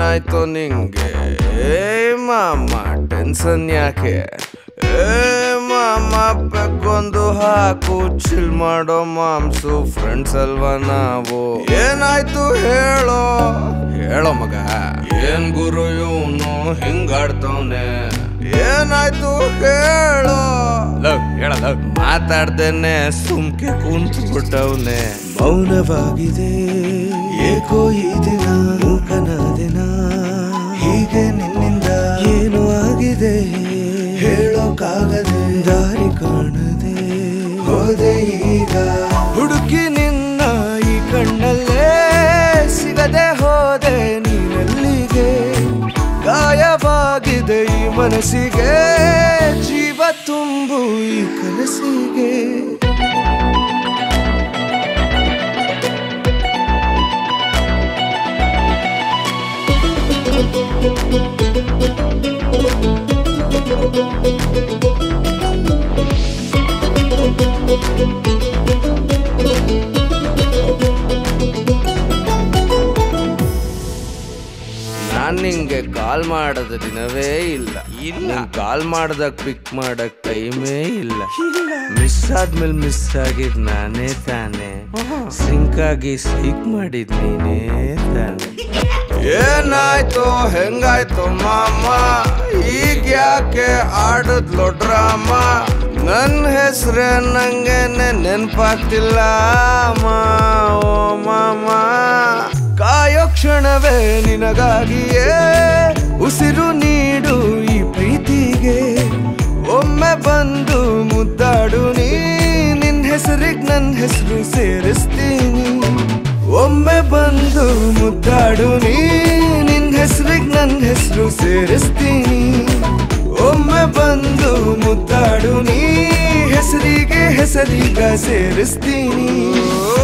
ಏನಾಯ್ತು ನಿಂಗೆ ಏ ಮಾಮ ಟೆನ್ಷನ್ ಯಾಕೆ ಏ ಮಾಮ ಬೆಕ್ಕೊಂದು ಹಾಕು ಚಿಲ್ ಮಾಡೋ ಮಾಮ್ಸು ಫ್ರೆಂಡ್ಸ್ ಅಲ್ವಾ ನಾವು ಏನಾಯ್ತು ಹೇಳೋ ಹೇಳೋ ಮಗ ಏನ್ ಗುರು ಇವನು ಹಿಂಗಾಡ್ತವ್ನೆ ಏನಾಯ್ತು ಹೇಳೋ ಲವ್ ಹೇಳಲ್ಲ ಮಾತಾಡ್ದೇನೆ ಸುಮ್ಕೆ ಕುಂತು ಬಿಟ್ಟವ್ನೆ ಮೌನವಾಗಿದೆ ಏಕೋ ಈ ದಿನ ಮೂಕನಾದೆನ ಹೀಗೆ ನಿನ್ನಿಂದ ಏನು ಆಗಿದೆ ಹೇಳೋಕ್ಕಾಗದೆ ದಾರಿ ಕಾಣದೆ ಹೋದೆ ಈಗ ಹುಡುಕಿ ನಿನ್ನ ಈ ಕಣ್ಣಲ್ಲೇ ಸಿಗದೆ ಹೋದೆ ನೀನೆಲ್ಲಿಗೆ ಗಾಯವಾಗಿದೆ ಈ ಮನಸ್ಸಿಗೆ ಜೀವ ತುಂಬು ಈ ಕನಸಿಗೆ ನಾನ್ ನಿಂಗೆ ಕಾಲ್ ಮಾಡದ ದಿನವೇ ಇಲ್ಲ ಇಲ್ಲ ಕಾಲ್ ಮಾಡ್ದಾಗ ಪಿಕ್ ಮಾಡಕ್ ಟೈಮೇ ಇಲ್ಲ ಮಿಸ್ ಆದ್ಮೇಲೆ ಮಿಸ್ ಆಗಿದ್ ನಾನೇ ತಾನೆ ಸಿಂಕ್ ಆಗಿ ಸೈಕ್ ಮಾಡಿದ್ ನೀನೇ ತಾನೆ ಏನಾಯ್ತು ಹೆಂಗಾಯ್ತು ಮಾಮ ಈಗ ಯಾಕೆ ಆಡದ್ಲು ಡ್ರಾಮ ನನ್ನ ಹೆಸ್ರೇ ನಂಗೆನೆ ನೆನ್ಪಾಗ್ತಿಲ್ಲ ಮಾ ಓ ಮಾಮ ಕಾಯೋ ಕ್ಷಣವೇ ನಿನಗಾಗಿಯೇ ಉಸಿರು ನೀಡು ಈ ಪ್ರೀತಿಗೆ ಒಮ್ಮೆ ಬಂದು ಮುದ್ದಾಡು ನೀ ನಿನ್ ಹೆಸರಿಗೆ ನನ್ನ ಹೆಸರು ಸೇರಿಸ್ತೀನಿ ಒಮ್ಮೆ ಬಂದು ಮುದ್ದಾಡು ನೀ ನಿನ್ ಹೆಸರಿಗೆ ನನ್ನ ಹೆಸರು ಸೇರಿಸ್ತೀನಿ ಒಮ್ಮೆ ಬಂದು ಮುದ್ದಾಡು ನೀ ಹೆಸರಿಗೆ ಹೆಸರೀಗ ಸೇರಿಸ್ತೀನಿ